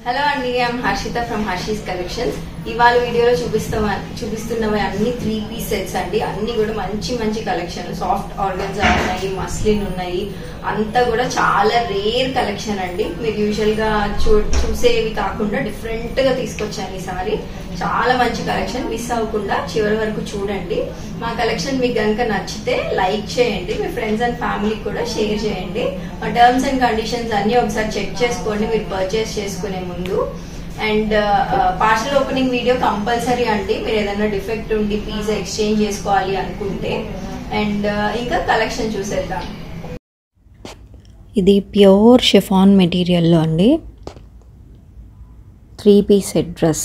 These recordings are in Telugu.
హలో అండి I'm Harshitha from Harshi's collections ఇవాళ వీడియోలో చూపిస్తాం చూపిస్తున్నవి అన్ని త్రీ పీస్ సెట్స్ అండి అన్ని కూడా మంచి మంచి కలెక్షన్ సాఫ్ట్ ఆర్గన్స్ ఉన్నాయి మస్లిన్ ఉన్నాయి అంతా కూడా చాలా రేర్ కలెక్షన్ అండి మీరు యూజువల్ గా చూ చూసేవి కాకుండా డిఫరెంట్ గా తీసుకొచ్చాను ఈసారి చాలా మంచి కలెక్షన్ మిస్ అవ్వకుండా చివరి వరకు చూడండి మా కలెక్షన్ మీకు కనుక నచ్చితే లైక్ చేయండి మీ ఫ్రెండ్స్ అండ్ ఫ్యామిలీ కూడా షేర్ చేయండి మా టర్మ్స్ అండ్ కండిషన్స్ అన్ని ఒకసారి చెక్ చేసుకోండి మీరు పర్చేస్ చేసుకునే ముందు and parcel opening video compulsory అండి మీరు ఏదైనా డిఫెక్ట్ ఉండి పీస్ ఎక్స్చేంజ్ చేసుకోవాలి అనుకుంటే అండ్ ఇంకా కలెక్షన్ చూసేద్దాం ఇది ప్యూర్ షిఫాన్ మెటీరియల్లో అండి three piece set dress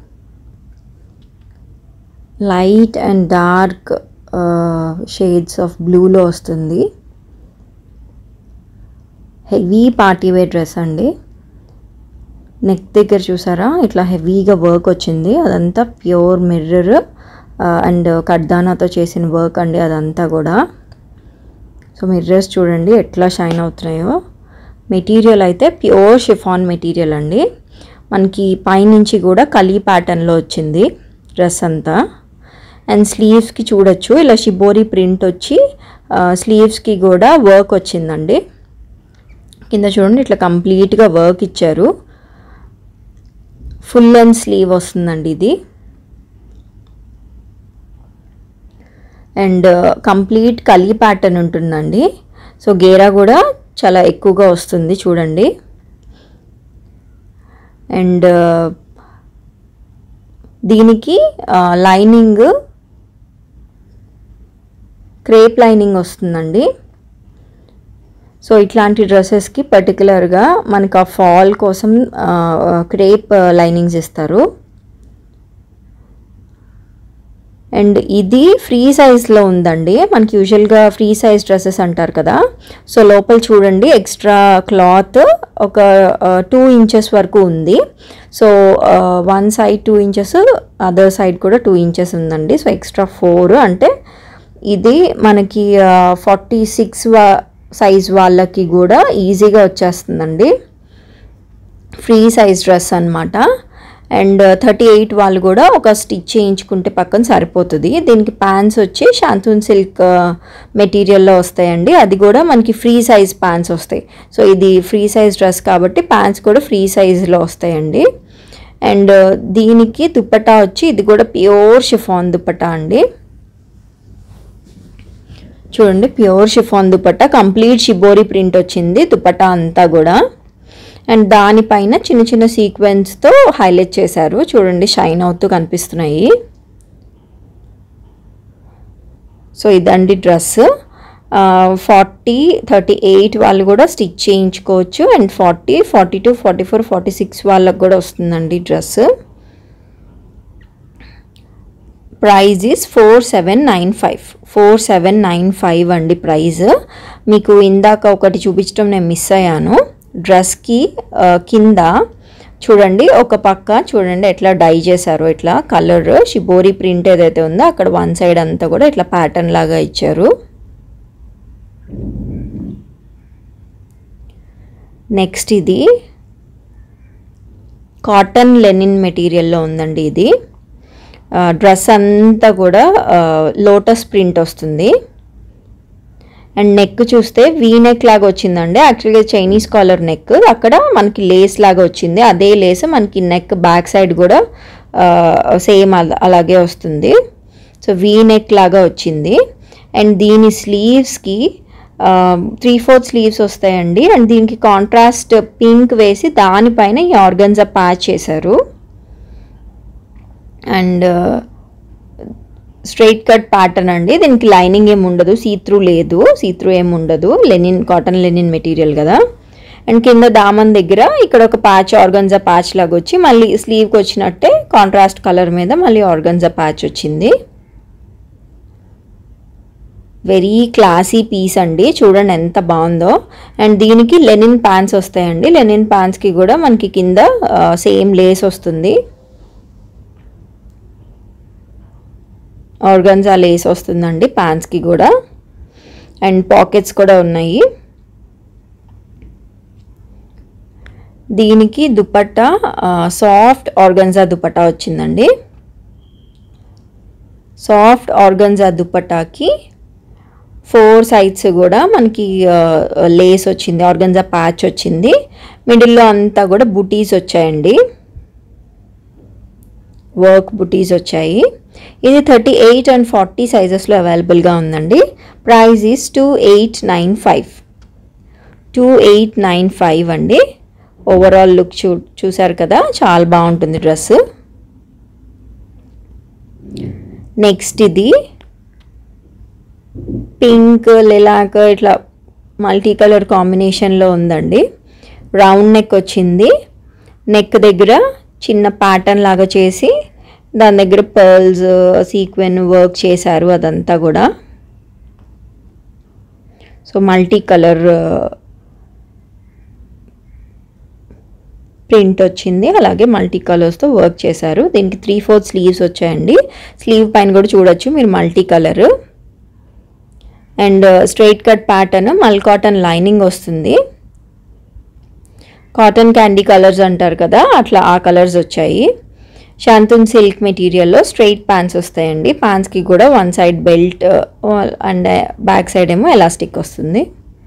light and dark shades of బ్లూలో వస్తుంది హెవీ పార్టీవేర్ డ్రెస్ అండి నెక్ దగ్గర చూసారా ఇట్లా హెవీగా వర్క్ వచ్చింది అదంతా ప్యూర్ మిర్రర్ అండ్ కడ్దానాతో చేసిన వర్క్ అండి అదంతా కూడా సో మిర్రర్స్ చూడండి ఎట్లా షైన్ అవుతున్నాయో మెటీరియల్ అయితే ప్యూర్ షిఫాన్ మెటీరియల్ అండి మనకి పైనుంచి కూడా కలీ ప్యాటర్న్లో వచ్చింది డ్రెస్ అంతా అండ్ స్లీవ్స్కి చూడొచ్చు ఇలా షిబోరి ప్రింట్ వచ్చి స్లీవ్స్కి కూడా వర్క్ వచ్చిందండి కింద చూడండి ఇట్లా కంప్లీట్గా వర్క్ ఇచ్చారు ఫుల్ అండ్ స్లీవ్ వస్తుందండి ఇది అండ్ కంప్లీట్ కలీ ప్యాటర్న్ ఉంటుందండి సో గేరా కూడా చాలా ఎక్కువగా వస్తుంది చూడండి అండ్ దీనికి లైనింగ్ క్రేప్ లైనింగ్ వస్తుందండి సో ఇట్లాంటి డ్రెస్సెస్కి పర్టికులర్గా మనకు ఆ ఫాల్ కోసం క్రేప్ లైనింగ్స్ ఇస్తారు అండ్ ఇది ఫ్రీ సైజ్లో ఉందండి మనకి యూజువల్గా ఫ్రీ సైజ్ డ్రెస్సెస్ అంటారు కదా సో లోపల చూడండి ఎక్స్ట్రా క్లాత్ ఒక టూ ఇంచెస్ వరకు ఉంది so one side two inches other side కూడా టూ ఇంచెస్ ఉందండి సో ఎక్స్ట్రా ఫోర్ అంటే ఇది మనకి ఫార్టీ సిక్స్ వా సైజ్ వాళ్ళకి కూడా ఈజీగా వచ్చేస్తుందండి ఫ్రీ సైజ్ డ్రెస్ అనమాట అండ్ థర్టీ ఎయిట్ వాళ్ళు కూడా ఒక స్టిచ్ చేయించుకుంటే పక్కన సరిపోతుంది దీనికి ప్యాంట్స్ వచ్చి శాంతూన్ సిల్క్ మెటీరియల్లో వస్తాయండి అది కూడా మనకి ఫ్రీ సైజ్ ప్యాంట్స్ వస్తాయి సో ఇది ఫ్రీ సైజ్ డ్రెస్ కాబట్టి ప్యాంట్స్ కూడా ఫ్రీ సైజ్లో వస్తాయండి అండ్ దీనికి దుప్పటా వచ్చి ఇది కూడా ప్యూర్ షిఫాన్ దుప్పటా అండి చూడండి pure chiffon dupatta complete shibori print వచ్చింది దుపట్టా అంతా కూడా అండ్ దానిపైన చిన్న చిన్న సీక్వెన్స్తో హైలైట్ చేశారు చూడండి షైన్ అవుతూ కనిపిస్తున్నాయి సో ఇదండి డ్రెస్ ఫార్టీ థర్టీ ఎయిట్ వాళ్ళు కూడా స్టిచ్ చేయించుకోవచ్చు and forty forty two forty four forty six వాళ్ళకి కూడా వస్తుందండి dress price is four seven nine five four seven nine five అండి ప్రైజ్ మీకు ఇందాక ఒకటి చూపించడం నేను మిస్ అయ్యాను డ్రెస్కి కింద చూడండి ఒక పక్క చూడండి ఎట్లా డై చేశారు ఇట్లా కలర్ షిబోరి ప్రింట్ ఏదైతే ఉందో అక్కడ వన్ సైడ్ అంతా కూడా ఇట్లా ప్యాటర్న్ లాగా ఇచ్చారు నెక్స్ట్ ఇది కాటన్ లెనిన్ మెటీరియల్లో ఉందండి ఇది డ్రెస్ అంతా కూడా లోటస్ ప్రింట్ వస్తుంది అండ్ నెక్ చూస్తే వీ నెక్ లాగా వచ్చిందండి యాక్చువల్గా చైనీస్ కాలర్ నెక్ అక్కడ మనకి లేస్ లాగా వచ్చింది అదే లేస్ మనకి నెక్ బ్యాక్ సైడ్ కూడా సేమ్ అలాగే వస్తుంది సో వీ నెక్ లాగా వచ్చింది అండ్ దీని స్లీవ్స్కి త్రీ ఫోర్త్ స్లీవ్స్ వస్తాయండి అండ్ దీనికి కాంట్రాస్ట్ పింక్ వేసి దానిపైన ఈ ఆర్గన్జా ప్యాచ్ చేశారు అండ్ స్ట్రైట్ కట్ ప్యాటర్న్ అండి దీనికి లైనింగ్ ఏమి ఉండదు సీత్రూ లేదు సీత్రూ ఏమి ఉండదు లెనిన్ కాటన్ లెనిన్ మెటీరియల్ కదా అండ్ కింద దామన్ దగ్గర ఇక్కడ ఒక ప్యాచ్ ఆర్గన్జా ప్యాచ్ లాగా వచ్చి మళ్ళీ స్లీవ్కి వచ్చినట్టే కాంట్రాస్ట్ కలర్ మీద మళ్ళీ ఆర్గన్జా ప్యాచ్ వచ్చింది వెరీ క్లాసీ పీస్ అండి చూడండి ఎంత బాగుందో అండ్ దీనికి లెనిన్ ప్యాంట్స్ వస్తాయండి లెనిన్ ప్యాంట్స్కి కూడా మనకి కింద సేమ్ లేస్ వస్తుంది ఆర్గన్జా లేస్ వస్తుందండి ప్యాంట్స్కి కూడా అండ్ పాకెట్స్ కూడా ఉన్నాయి దీనికి దుపట్టా సాఫ్ట్ ఆర్గన్జా దుపట్టా వచ్చిందండి సాఫ్ట్ ఆర్గన్జా దుపట్టాకి ఫోర్ సైడ్స్ కూడా మనకి లేస్ వచ్చింది ఆర్గన్జా ప్యాచ్ వచ్చింది మిడిల్లో అంతా కూడా బుటీస్ వచ్చాయండి వర్క్ బుటీస్ వచ్చాయి ఇది థర్టీ ఎయిట్ అండ్ ఫార్టీ సైజెస్లో అవైలబుల్గా ఉందండి price is two eight nine five two eight nine five అండి ఓవరాల్ లుక్ చూ చూసారు కదా చాలా బాగుంటుంది డ్రెస్ నెక్స్ట్ ఇది పింక్ లిలాక్ ఇట్లా మల్టీ కలర్ కాంబినేషన్లో ఉందండి రౌండ్ నెక్ వచ్చింది నెక్ దగ్గర చిన్న ప్యాటర్న్ లాగా చేసి దాని దగ్గర పర్ల్స్ సీక్వెన్ వర్క్ చేశారు అదంతా కూడా సో మల్టీ కలర్ ప్రింట్ వచ్చింది అలాగే మల్టీ కలర్స్తో వర్క్ చేశారు దీనికి త్రీ ఫోర్త్ స్లీవ్స్ వచ్చాయండి స్లీవ్ పైన కూడా చూడొచ్చు మీరు multi colour and straight cut pattern mul cotton lining వస్తుంది కాటన్ క్యాండీ కలర్స్ అంటారు కదా అట్లా ఆ కలర్స్ వచ్చాయి శాంతున్ సిల్క్ మెటీరియల్లో స్ట్రైట్ ప్యాంట్స్ వస్తాయండి ప్యాంట్స్కి కూడా one side belt and back side ఏమో ఎలాస్టిక్ వస్తుంది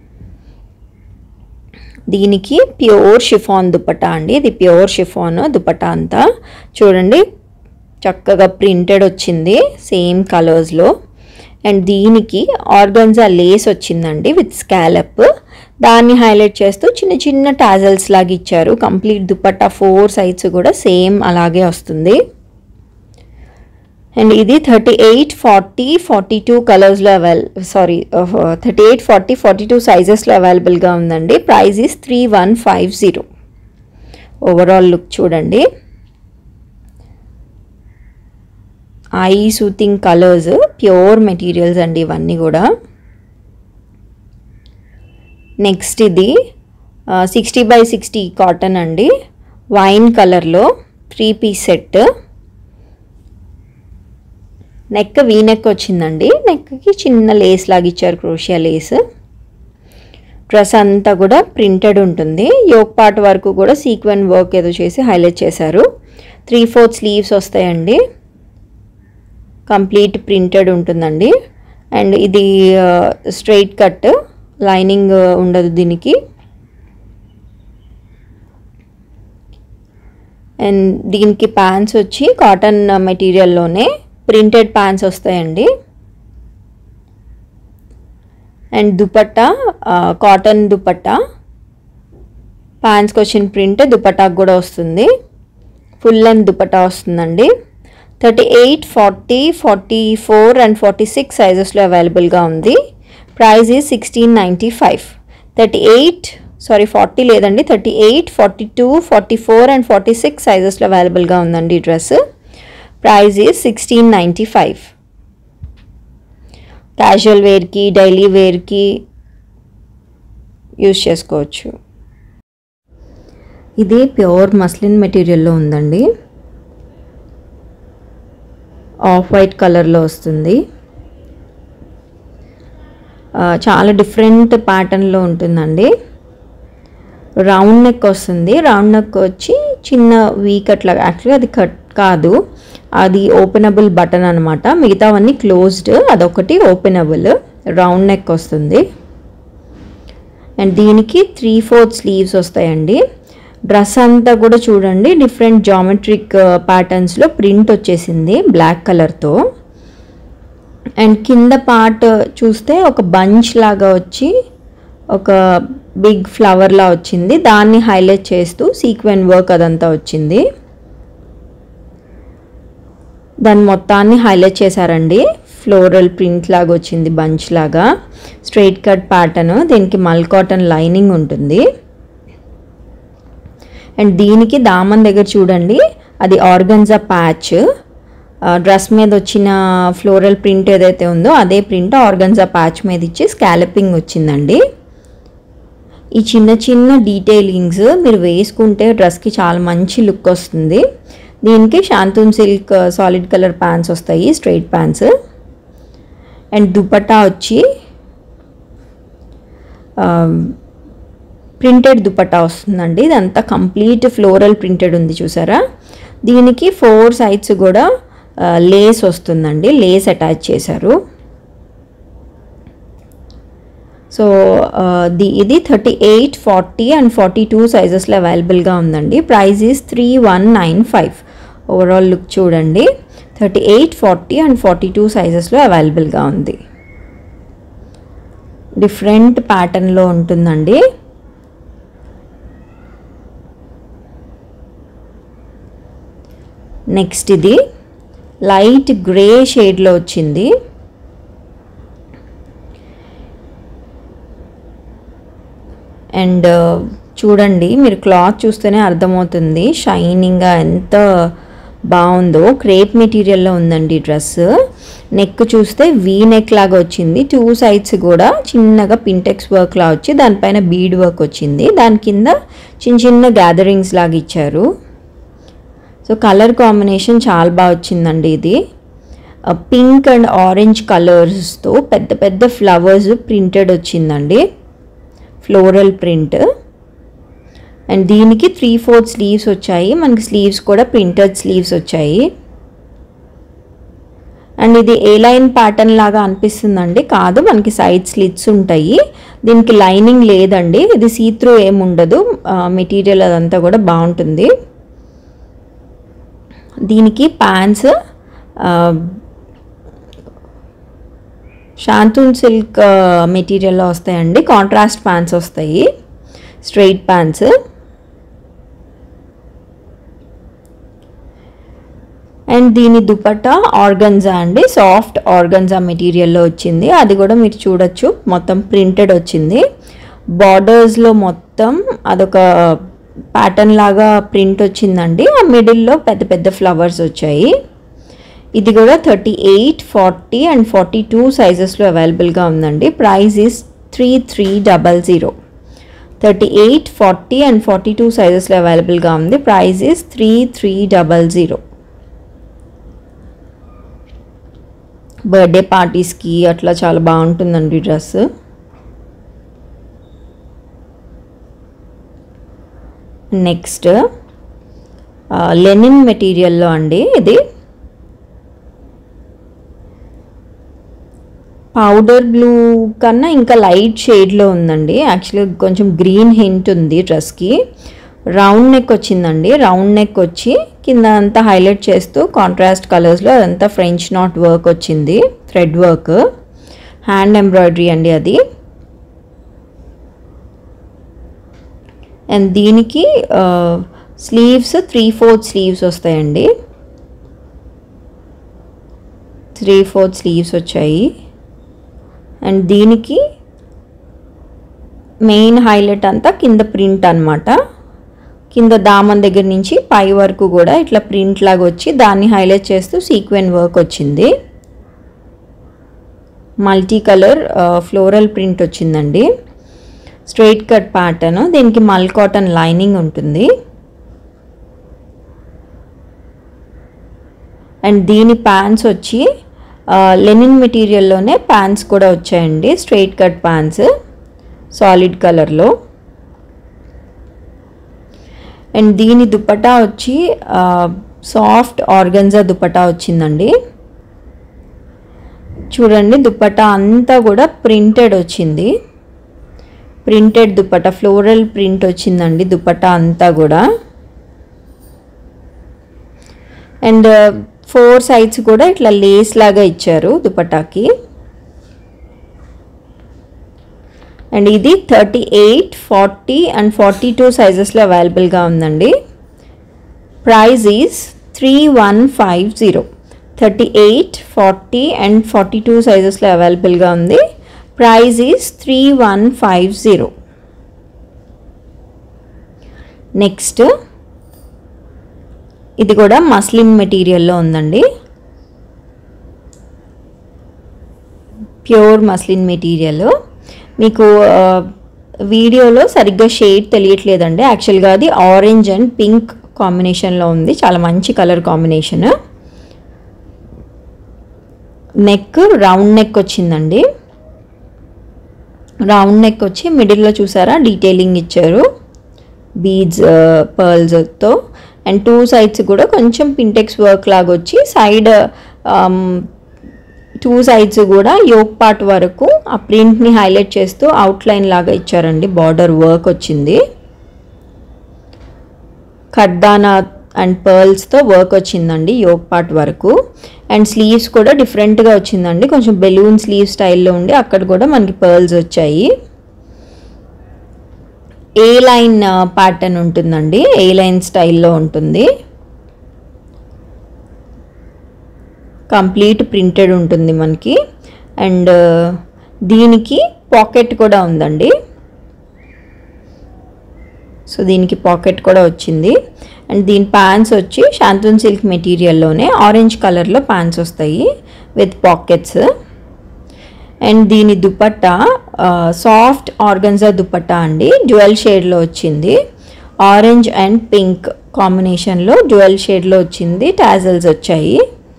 దీనికి ప్యూర్ షిఫాన్ దుపట్టా అండి ఇది ప్యూర్ షిఫాన్ దుపట్టా అంతా చూడండి చక్కగా ప్రింటెడ్ వచ్చింది సేమ్ కలర్స్లో అండ్ దీనికి ఆర్గన్జా లేస్ వచ్చిందండి విత్ స్కాలప్ దాన్ని హైలైట్ చేస్తూ చిన్న చిన్న టాజల్స్ లాగా ఇచ్చారు కంప్లీట్ దుపట్టా ఫోర్ సైడ్స్ కూడా సేమ్ అలాగే వస్తుంది అండ్ ఇది thirty eight forty forty two కలర్స్లో avail sorry thirty eight forty forty two సైజెస్లో అవైలబుల్గా ఉందండి price is three one five zero overall look చూడండి eye soothing colours pure materials అండి ఇవన్నీ కూడా నెక్స్ట్ ఇది సిక్స్టీ బై సిక్స్టీ కాటన్ అండి వైన్ కలర్లో three piece set neck V neck వచ్చిందండి నెక్కి చిన్న లేస్ లాగా ఇచ్చారు క్రోషియా లేస్ డ్రెస్ అంతా కూడా ప్రింటెడ్ ఉంటుంది యోక్ పార్ట్ వరకు కూడా సీక్వెన్ వర్క్ ఏదో చేసి హైలైట్ చేశారు త్రీ ఫోర్త్ స్లీవ్స్ వస్తాయండి కంప్లీట్ ప్రింటెడ్ ఉంటుందండి అండ్ ఇది స్ట్రైట్ కట్ లైనింగ్ ఉండదు దీనికి అండ్ దీనికి ప్యాంట్స్ వచ్చి కాటన్ మెటీరియల్లోనే ప్రింటెడ్ ప్యాంట్స్ వస్తాయండి అండ్ దుపట్టా కాటన్ దుపట్టా ప్యాంట్స్కి వచ్చిన ప్రింట్ దుపట్టాకు కూడా వస్తుంది ఫుల్ లెంత్ దుపట్టా వస్తుందండి thirty eight forty forty four and forty six సైజెస్లో అవైలబుల్గా ఉంది price is sixteen ninety five thirty eight sorry forty లేదండి thirty eight forty two forty four and forty six సైజెస్లో అవైలబుల్గా ఉందండి ఈ dress price is sixteen ninety five casual వేర్కి డైలీ వేర్కి యూస్ చేసుకోవచ్చు ఇది ప్యూర్ మస్లిన్ మెటీరియల్లో ఉందండి ఆఫ్ వైట్ కలర్లో వస్తుంది చాలా డిఫరెంట్ ప్యాటర్న్లో ఉంటుందండి రౌండ్ నెక్ వస్తుంది రౌండ్ నెక్ వచ్చి చిన్న వీక్ అట్లా యాక్చువల్లీ అది కట్ కాదు అది ఓపెనబుల్ బటన్ అనమాట మిగతావన్నీ క్లోజ్డ్ అదొకటి ఓపెనబుల్ రౌండ్ నెక్ వస్తుంది అండ్ దీనికి త్రీ ఫోర్త్ స్లీవ్స్ వస్తాయండి డ్రెస్ అంతా కూడా చూడండి డిఫరెంట్ జామెట్రిక్ ప్యాటర్న్స్లో ప్రింట్ వచ్చేసింది బ్లాక్ కలర్తో అండ్ కింద పార్ట్ చూస్తే ఒక బంచ్ లాగా వచ్చి ఒక బిగ్ ఫ్లవర్లా వచ్చింది దాన్ని హైలైట్ చేస్తూ సీక్వెన్ వర్క్ అదంతా వచ్చింది దాన్ని మొత్తాన్ని హైలైట్ చేశారండి ఫ్లోరల్ ప్రింట్ లాగా వచ్చింది బంచ్ లాగా స్ట్రైట్ కట్ ప్యాటర్న్ దీనికి మల్ కాటన్ లైనింగ్ ఉంటుంది అండ్ దీనికి దామన్ దగ్గర చూడండి అది ఆర్గన్జా ప్యాచ్ డ్రెస్ మీద వచ్చిన ఫ్లోరల్ ప్రింట్ ఏదైతే ఉందో అదే ప్రింట్ ఆర్గన్జా ప్యాచ్ మీద ఇచ్చి స్కాలపింగ్ వచ్చిందండి ఈ చిన్న చిన్న డీటెయిలింగ్స్ మీరు వేసుకుంటే డ్రెస్కి చాలా మంచి లుక్ వస్తుంది దీనికి shantoon silk solid colour pants వస్తాయి స్ట్రైట్ ప్యాంట్స్ అండ్ దుపట్టా వచ్చి ప్రింటెడ్ దుపట్టా వస్తుందండి ఇదంతా కంప్లీట్ ఫ్లోరల్ ప్రింటెడ్ ఉంది చూసారా దీనికి ఫోర్ సైడ్స్ కూడా ఆ, లేస్ వస్తుందండి లేస్ అటాచ్ చేశారు సో ఆ, ది ఇది thirty eight forty and forty two సైజెస్లో అవైలబుల్గా ఉందండి price is three one nine five overall look చూడండి thirty eight forty and forty two సైజెస్లో అవైలబుల్గా ఉంది డిఫరెంట్ ప్యాటర్న్లో ఉంటుందండి నెక్స్ట్ ఇది లైట్ గ్రే షేడ్లో వచ్చింది అండ్ చూడండి మీరు క్లాత్ చూస్తేనే అర్థమవుతుంది షైనింగ్గా ఎంత బాగుందో క్రేప్ మెటీరియల్లో ఉందండి డ్రెస్ నెక్ చూస్తే వీ నెక్ లాగా వచ్చింది టూ సైడ్స్ కూడా చిన్నగా పింటెక్స్ వర్క్ లా వచ్చి దానిపైన బీడ్ వర్క్ వచ్చింది దాని కింద చిన్న చిన్న గ్యాదరింగ్స్ లాగా ఇచ్చారు సో కలర్ కాంబినేషన్ చాలా బాగా వచ్చిందండి ఇది పింక్ అండ్ ఆరెంజ్ కలర్స్తో పెద్ద పెద్ద ఫ్లవర్స్ ప్రింటెడ్ వచ్చిందండి ఫ్లోరల్ ప్రింట్ అండ్ దీనికి త్రీ ఫోర్త్ స్లీవ్స్ వచ్చాయి మనకి స్లీవ్స్ కూడా ప్రింటెడ్ స్లీవ్స్ వచ్చాయి అండ్ ఇది ఏ లైన్ ప్యాటర్న్ లాగా అనిపిస్తుందండి కాదు మనకి సైడ్ స్లిట్స్ ఉంటాయి దీనికి లైనింగ్ లేదండి ఇది సీ త్రూ ఏముండదు మెటీరియల్ అదంతా కూడా బాగుంటుంది దీనికి ప్యాంట్స్ షాంతూన్ సిల్క్ మెటీరియల్లో వస్తాయండి కాంట్రాస్ట్ ప్యాంట్స్ వస్తాయి స్ట్రైట్ ప్యాంట్స్ అండ్ దీని దుపట్టా ఆర్గన్జా అండి సాఫ్ట్ ఆర్గన్జా మెటీరియల్లో వచ్చింది అది కూడా మీరు చూడొచ్చు మొత్తం ప్రింటెడ్ వచ్చింది బార్డర్స్లో మొత్తం అదొక ప్యాటర్న్ లాగా ప్రింట్ వచ్చిందండి ఆ మిడిల్లో పెద్ద పెద్ద ఫ్లవర్స్ వచ్చాయి ఇది కూడా thirty eight forty and forty two సైజెస్లో అవైలబుల్గా ఉందండి price is three three double zero thirty eight forty and forty two సైజెస్లో అవైలబుల్గా ఉంది price is three three double zero birthday పార్టీస్కి అట్లా చాలా బాగుంటుందండి డ్రెస్ నెక్స్ట్ లెనిన్ మెటీరియల్లో అండి ఇది పౌడర్ బ్లూ కన్నా ఇంకా లైట్ షేడ్లో ఉందండి యాక్చువల్లీ కొంచెం గ్రీన్ హింట్ ఉంది డ్రెస్కి రౌండ్ నెక్ వచ్చిందండి రౌండ్ నెక్ వచ్చి కింద అంతా హైలైట్ చేస్తూ కాంట్రాస్ట్ కలర్స్లో అదంతా ఫ్రెంచ్ నాట్ వర్క్ వచ్చింది థ్రెడ్ వర్క్ హ్యాండ్ ఎంబ్రాయిడరీ అండి అది అండ్ దీనికి స్లీవ్స్ త్రీ ఫోర్త్ స్లీవ్స్ వస్తాయండి త్రీ ఫోర్త్ స్లీవ్స్ వచ్చాయి అండ్ దీనికి మెయిన్ హైలైట్ అంతా కింద ప్రింట్ అనమాట కింద దామన్ దగ్గర నుంచి పై వరకు కూడా ఇట్లా ప్రింట్ లాగా వచ్చి దాన్ని హైలైట్ చేస్తూ సీక్వెన్ వర్క్ వచ్చింది మల్టీ కలర్ ఫ్లోరల్ ప్రింట్ వచ్చిందండి స్ట్రైట్ కట్ ప్యాటర్న్ దీనికి మల్ కాటన్ లైనింగ్ ఉంటుంది అండ్ దీని ప్యాంట్స్ వచ్చి లెనిన్ మెటీరియల్లోనే ప్యాంట్స్ కూడా వచ్చాయండి స్ట్రైట్ కట్ ప్యాంట్స్ సాలిడ్ కలర్లో అండ్ దీని దుపట్టా వచ్చి సాఫ్ట్ ఆర్గన్జా దుపట్టా వచ్చిందండి చూడండి దుపట్టా అంతా కూడా ప్రింటెడ్ వచ్చింది ప్రింటెడ్ దుపట్టా ఫ్లోరల్ ప్రింట్ వచ్చిందండి దుపట్టా అంతా కూడా అండ్ ఫోర్ సైడ్స్ కూడా ఇట్లా లేస్ లాగా ఇచ్చారు దుపట్టాకి అండ్ ఇది thirty eight forty and forty two సైజెస్లో అవైలబుల్గా ఉందండి price is three one five zero thirty eight forty and forty two సైజెస్లో అవైలబుల్గా ఉంది price is three one five zero next ఇది కూడా మస్లిన్ మెటీరియల్లో ఉందండి ప్యూర్ మస్లిన్ మెటీరియల్ మీకు ఆ, వీడియోలో సరిగ్గా షేడ్ తెలియట్లేదండి యాక్చువల్గా అది ఆరెంజ్ అండ్ పింక్ కాంబినేషన్లో ఉంది చాలా మంచి colour combination neck round neck వచ్చిందండి రౌండ్ నెక్ వచ్చి మిడిల్లో చూసారా డీటెయిలింగ్ ఇచ్చారు బీడ్స్ పర్ల్స్తో అండ్ టూ సైడ్స్ కూడా కొంచెం పింటెక్స్ వర్క్ లాగా వచ్చి సైడ్ టూ సైడ్స్ కూడా యోక్ పార్ట్ వరకు ఆ ప్రింట్ని హైలైట్ చేస్తూ అవుట్లైన్ లాగా ఇచ్చారండి బార్డర్ వర్క్ వచ్చింది ఖడ్దానా అండ్ పర్ల్స్తో వర్క్ వచ్చిందండి యోక్ పార్ట్ వరకు అండ్ స్లీవ్స్ కూడా డిఫరెంట్గా వచ్చిందండి కొంచెం బెలూన్ స్లీవ్ స్టైల్లో ఉండి అక్కడ కూడా మనకి పర్ల్స్ వచ్చాయి ఏ లైన్ ప్యాటర్న్ ఉంటుందండి ఏ లైన్ స్టైల్లో ఉంటుంది కంప్లీట్ ప్రింటెడ్ ఉంటుంది మనకి అండ్ దీనికి పాకెట్ కూడా ఉందండి సో దీనికి పాకెట్ కూడా వచ్చింది అండ్ దీని ప్యాంట్స్ వచ్చి శాంతూన్ సిల్క్ మెటీరియల్లోనే ఆరెంజ్ కలర్లో ప్యాంట్స్ వస్తాయి విత్ పాకెట్స్ అండ్ దీని దుపట్టా సాఫ్ట్ ఆర్గన్జా దుపట్టా అండి డ్యువల్ షేడ్లో వచ్చింది ఆరెంజ్ అండ్ పింక్ కాంబినేషన్లో డ్యువల్ షేడ్లో వచ్చింది టాజల్స్ వచ్చాయి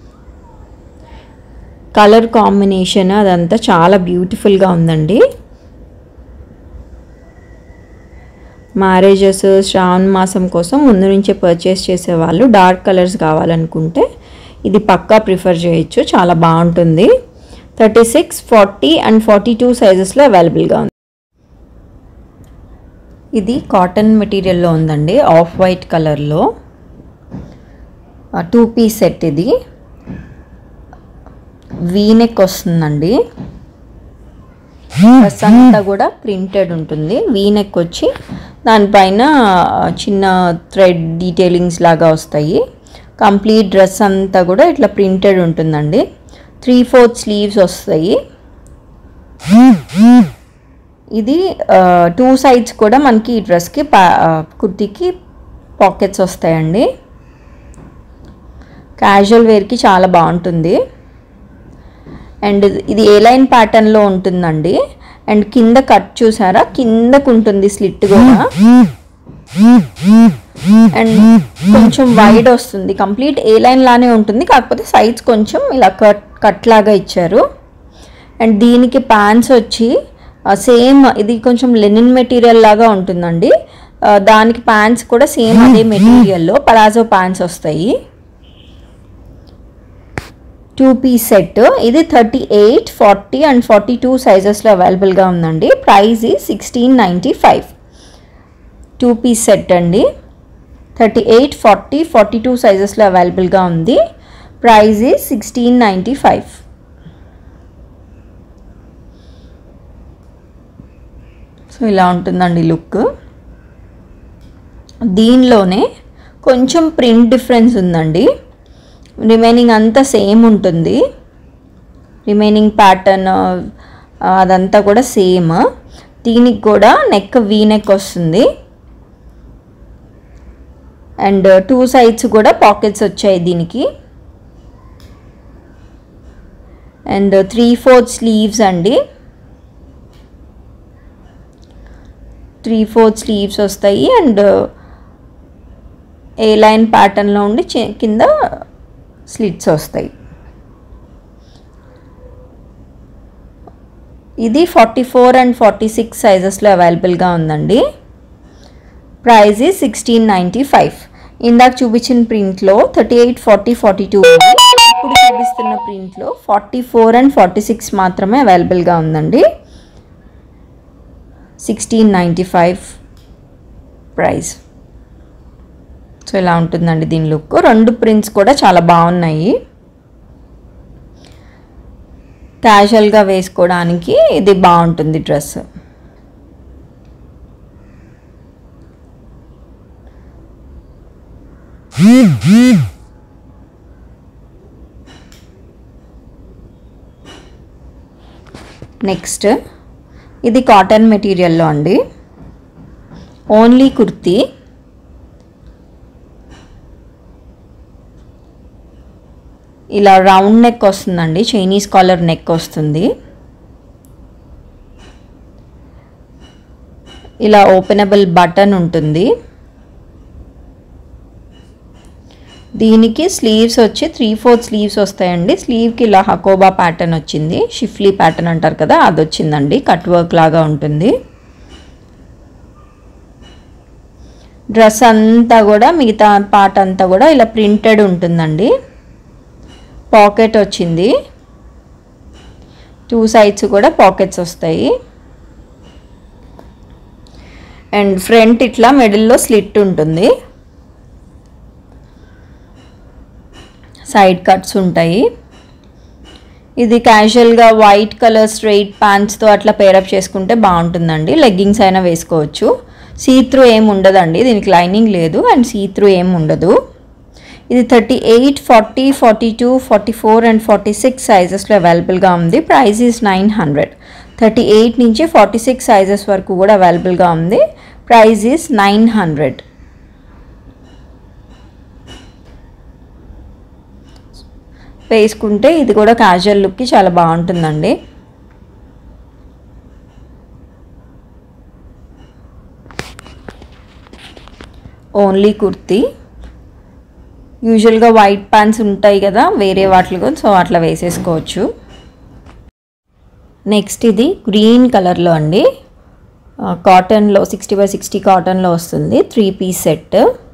కలర్ కాంబినేషన్ అదంతా చాలా బ్యూటిఫుల్గా ఉందండి మ్యారేజెస్ శ్రావణ మాసం కోసం ముందు నుంచే పర్చేస్ చేసేవాళ్ళు డార్క్ కలర్స్ కావాలనుకుంటే ఇది పక్కా ప్రిఫర్ చేయొచ్చు చాలా బాగుంటుంది thirty six forty and forty two సైజెస్లో అవైలబుల్గా ఉంది ఇది కాటన్ మెటీరియల్లో ఉందండి ఆఫ్ వైట్ కలర్లో టూ పీస్ సెట్ ఇది వీనెక్ వస్తుందండి డ్రెస్ అంతా కూడా ప్రింటెడ్ ఉంటుంది వీనెక్ వచ్చి దానిపైన చిన్న థ్రెడ్ డీటెయిలింగ్స్ లాగా వస్తాయి కంప్లీట్ డ్రెస్ అంతా కూడా ఇట్లా ప్రింటెడ్ ఉంటుందండి త్రీ ఫోర్త్ స్లీవ్స్ వస్తాయి ఇది టూ సైడ్స్ కూడా మనకి ఈ డ్రెస్కి పా కుర్తీకి పాకెట్స్ వస్తాయండి క్యాజువల్ వేర్కి చాలా బాగుంటుంది అండ్ ఇది ఏ లైన్ ప్యాటర్న్లో ఉంటుందండి అండ్ కింద కట్ చూసారా కిందకు ఉంటుంది స్లిట్ కూడా అండ్ కొంచెం వైడ్ వస్తుంది కంప్లీట్ ఏ లైన్ లానే ఉంటుంది కాకపోతే సైజ్ కొంచెం ఇలా కట్ కట్ లాగా ఇచ్చారు అండ్ దీనికి ప్యాంట్స్ వచ్చి సేమ్ ఇది కొంచెం లెనిన్ మెటీరియల్ లాగా ఉంటుందండి ఆ, దానికి ప్యాంట్స్ కూడా సేమ్ అదే మెటీరియల్లో పలాజో ప్యాంట్స్ వస్తాయి టూ పీస్ సెట్ ఇది thirty eight forty and forty two సైజెస్లో అవైలబుల్గా ఉందండి price sixteen ninety five two piece set అండి thirty eight forty forty two సైజెస్లో అవైలబుల్గా ఉంది price sixteen ninety five so ఇలా ఉంటుందండి లుక్ దీనిలోనే కొంచెం ప్రింట్ డిఫరెన్స్ ఉందండి రిమైనింగ్ అంతా సేమ్ ఉంటుంది రిమైనింగ్ ప్యాటర్న్ అదంతా కూడా సేమ్ దీనికి కూడా నెక్ వీ నెక్ వస్తుంది అండ్ టూ సైడ్స్ కూడా పాకెట్స్ వచ్చాయి దీనికి అండ్ త్రీ ఫోర్త్ స్లీవ్స్ అండి త్రీ ఫోర్త్ స్లీవ్స్ వస్తాయి అండ్ ఏ లైన్ ప్యాటర్న్లో ఉండి చి- కింద స్లిట్స్ వస్తాయి ఇది forty four and forty six సైజెస్లో అవైలబుల్గా ఉందండి ప్రైజ్ సిక్స్టీన్ నైంటీ ఫైవ్ ఇందాక చూపించిన ప్రింట్లో thirty eight forty forty two ఇప్పుడు చూపిస్తున్న ప్రింట్లో forty four and forty six మాత్రమే అవైలబుల్గా ఉందండి sixteen ninety five price so ఇలా ఉంటుందండి దీని లుక్ రెండు ప్రింట్స్ కూడా చాలా బాగున్నాయి క్యాజువల్గా వేసుకోవడానికి ఇది బాగుంటుంది డ్రెస్ నెక్స్ట్ ఇది కాటన్ మెటీరియల్లో అండి ఓన్లీ కుర్తీ ఇలా రౌండ్ నెక్ వస్తుందండి చైనీస్ కాలర్ నెక్ వస్తుంది ఇలా ఓపెనబుల్ బటన్ ఉంటుంది దీనికి స్లీవ్స్ వచ్చి త్రీ ఫోర్త్ స్లీవ్స్ వస్తాయండి స్లీవ్కి ఇలా హకోబా ప్యాటర్న్ వచ్చింది షిఫ్లీ ప్యాటర్న్ అంటారు కదా అది వచ్చిందండి కట్ వర్క్ లాగా ఉంటుంది డ్రెస్ అంతా కూడా మిగతా పార్ట్ అంతా కూడా ఇలా ప్రింటెడ్ ఉంటుందండి పాకెట్ వచ్చింది టూ సైడ్స్ కూడా పాకెట్స్ వస్తాయి అండ్ ఫ్రంట్ ఇట్లా మిడిల్లో స్లిట్ ఉంటుంది సైడ్ కట్స్ ఉంటాయి ఇది క్యాజువల్గా వైట్ కలర్ స్ట్రైట్ ప్యాంట్స్తో అట్లా పేరప్ చేసుకుంటే బాగుంటుందండి లెగ్గింగ్స్ అయినా వేసుకోవచ్చు సీ త్రూ ఏం ఉండదండి దీనికి లైనింగ్ లేదు అండ్ సీ త్రూ ఏం ఉండదు ఇది thirty eight forty forty two forty four and forty six సైజెస్లో అవైలబుల్గా ఉంది price is nine hundred thirty eight నుంచి ఫార్టీ సిక్స్ సైజెస్ వరకు కూడా అవైలబుల్గా ఉంది ప్రైస్ ఈజ్ నైన్ హండ్రెడ్ వేసుకుంటే ఇది కూడా క్యాజువల్ లుక్కి చాలా బాగుంటుందండి ఓన్లీ కుర్తీ యూజువల్గా వైట్ ప్యాంట్స్ ఉంటాయి కదా వేరే వాటిలో సో అట్లా వేసేసుకోవచ్చు నెక్స్ట్ ఇది గ్రీన్ కలర్లో అండి కాటన్లో సిక్స్టీ బై సిక్స్టీ కాటన్లో వస్తుంది three piece set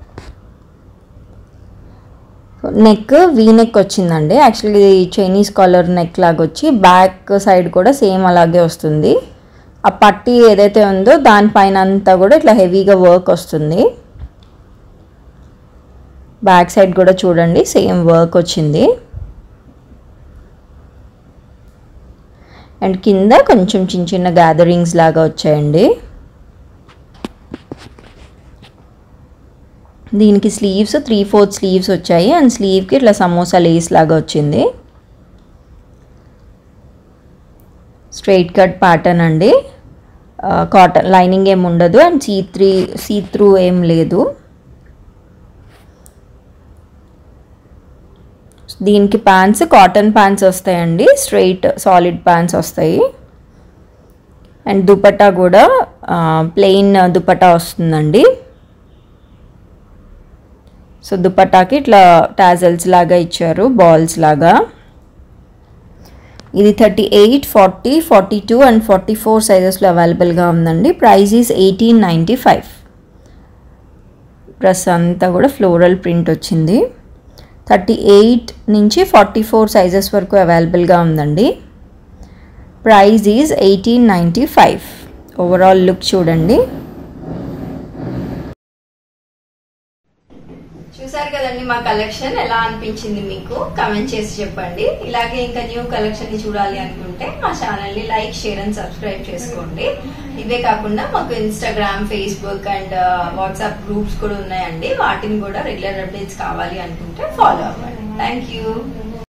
neck V neck వచ్చిందండి యాక్చువల్లీ ఇది చైనీస్ కాలర్ నెక్ లాగా వచ్చి బ్యాక్ సైడ్ కూడా సేమ్ అలాగే వస్తుంది ఆ పట్టి ఏదైతే ఉందో దానిపైన అంతా కూడా ఇట్లా హెవీగా వర్క్ వస్తుంది బ్యాక్ సైడ్ కూడా చూడండి సేమ్ వర్క్ వచ్చింది అండ్ కింద కొంచెం చిన్న చిన్న గ్యాదరింగ్స్ లాగా వచ్చాయండి దీనికి స్లీవ్స్ త్రీ ఫోర్త్ స్లీవ్స్ వచ్చాయి అండ్ స్లీవ్కి ఇట్లా సమోసా లేస్ లాగా వచ్చింది స్ట్రైట్ కట్ ప్యాటర్న్ అండి కాటన్ లైనింగ్ ఏం ఉండదు and see three see through ఏం లేదు దీనికి ప్యాంట్స్ కాటన్ ప్యాంట్స్ వస్తాయండి స్ట్రైట్ సాలిడ్ ప్యాంట్స్ వస్తాయి అండ్ దుపట్టా కూడా ప్లెయిన్ దుపట్టా వస్తుందండి సో దుపట్టాకి ఇట్లా టాజల్స్ లాగా ఇచ్చారు బాల్స్ లాగా ఇది thirty eight forty forty two and forty four సైజెస్లో అవైలబుల్గా ఉందండి price is eighteen ninety five dress అంతా కూడా ఫ్లోరల్ ప్రింట్ వచ్చింది థర్టీ ఎయిట్ నుంచి ఫార్టీ ఫోర్ సైజెస్ వరకు అవైలబుల్గా ఉందండి price is eighteen ninety five overall look చూడండి చూసారు కదండి మా కలెక్షన్ ఎలా అనిపించింది మీకు కమెంట్ చేసి చెప్పండి ఇలాగే ఇంకా న్యూ కలెక్షన్ ని చూడాలి అనుకుంటే మా ఛానల్ ని లైక్ షేర్ అండ్ సబ్స్క్రైబ్ చేసుకోండి ఇవే కాకుండా మాకు Instagram Facebook and WhatsApp groups కూడా ఉన్నాయండి వాటిని కూడా రెగ్యులర్ అప్డేట్స్ కావాలి అనుకుంటే ఫాలో అవ్వండి థ్యాంక్ యూ